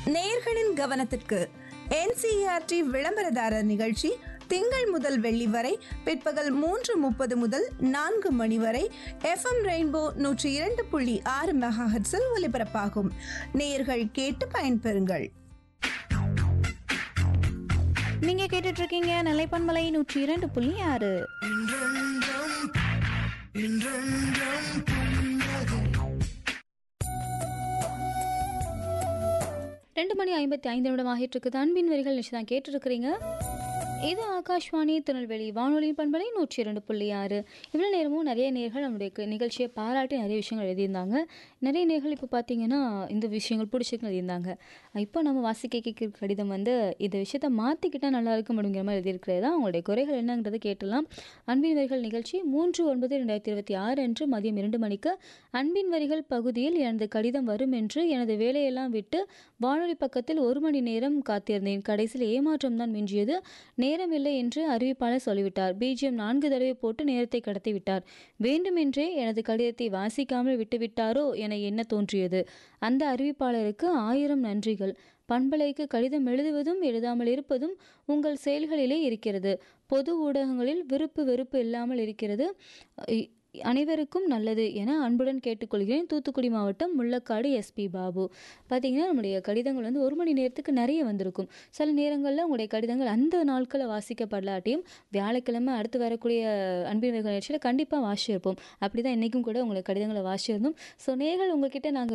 நேயர்களின் கவனத்திற்கு என்சிஆர்டி விளம்பரதாரர் நிகழ்ச்சி திங்கள் முதல் வெள்ளி வரை பிற்பகல் மூன்று முப்பது முதல் நான்கு மணி வரை எஃப்எம் ரெயின்போ நூற்றி இரண்டு புள்ளி ஆறு மெகாஹெட்ஸில் ஒலிபரப்பாகும் நேயர்கள் கேட்டு பயன்பெறுங்கள் நீங்க கேட்டுட்டு இருக்கீங்க நிலைப்பன்மலை நூற்றி இரண்டு புள்ளி ஆறு ரெண்டு மணி ஐம்பத்தி ஐந்து நிமிடம் ஆகிட்டு இருக்குது அன்பின் வரிகள் நிச்சயம் தான் கேட்டுருக்கிறீங்க இது ஆகாஷ்வாணி திருநெல்வேலி வானொலி பண்பலை நூற்றி இரண்டு புள்ளி ஆறு இவ்வளோ நேரமும் நிறைய நேர்கள் நம்முடைய கு- நிகழ்ச்சியை பாராட்டி நிறைய விஷயங்கள் எழுதியிருந்தாங்க நிறைய நேர்கள் இப்போ பார்த்தீங்கன்னா இந்த விஷயங்கள் பிடிச்சிருக்கு எழுதியிருந்தாங்க இப்போ நம்ம வாசிக்க கேட்கிற கடிதம் வந்து இந்த விஷயத்த மாற்றிக்கிட்டால் நல்லா இருக்கும் அப்படிங்கிற மாதிரி எழுதியிருக்கிறது தான் அவங்களுடைய குறைகள் என்னங்கிறத கேட்டலாம் அன்பின் வரிகள் நிகழ்ச்சி மூன்று ஒன்பது ரெண்டாயிரத்தி இருபத்தி ஆறு அன்று மதியம் இரண்டு மணிக்கு அன்பின் வரிகள் பகுதியில் எனது கடிதம் வரும் என்று எனது வேலையெல்லாம் விட்டு வானொலி பக்கத்தில் ஒரு மணி நேரம் காத்திருந்தேன் கடைசியில் ஏமாற்றம் தான் மிஞ்சியது நேரமில்லை என்று அறிவிப்பாளர் சொல்லிவிட்டார் பிஜிஎம் நான்கு தடவை போட்டு நேரத்தை கடத்தி விட்டார் வேண்டுமென்றே எனது கடிதத்தை வாசிக்காமல் விட்டுவிட்டாரோ என எண்ண தோன்றியது அந்த அறிவிப்பாளருக்கு ஆயிரம் நன்றிகள் பண்பலைக்கு கடிதம் எழுதுவதும் எழுதாமல் இருப்பதும் உங்கள் செயல்களிலே இருக்கிறது பொது ஊடகங்களில் விருப்பு வெறுப்பு இல்லாமல் இருக்கிறது இ- அனைவருக்கும் நல்லது என அன்புடன் கேட்டுக்கொள்கிறேன் தூத்துக்குடி மாவட்டம் முள்ளக்காடு எஸ்பி பாபு பார்த்தீங்கன்னா நம்முடைய கடிதங்கள் வந்து ஒரு மணி நேரத்துக்கு நிறைய வந்திருக்கும் சில நேரங்களில் உங்களுடைய கடிதங்கள் அந்த நாட்களில் வாசிக்கப்படலாட்டியும் வியாழக்கிழமை அடுத்து வரக்கூடிய அன்பின் நிகழ்ச்சியில் கண்டிப்பாக வாசிச்சிருப்போம் அப்படி தான் இன்றைக்கும் கூட உங்களை கடிதங்களை வாசிச்சிருந்தோம் ஸோ நேர்கள் உங்ககிட்ட நாங்கள்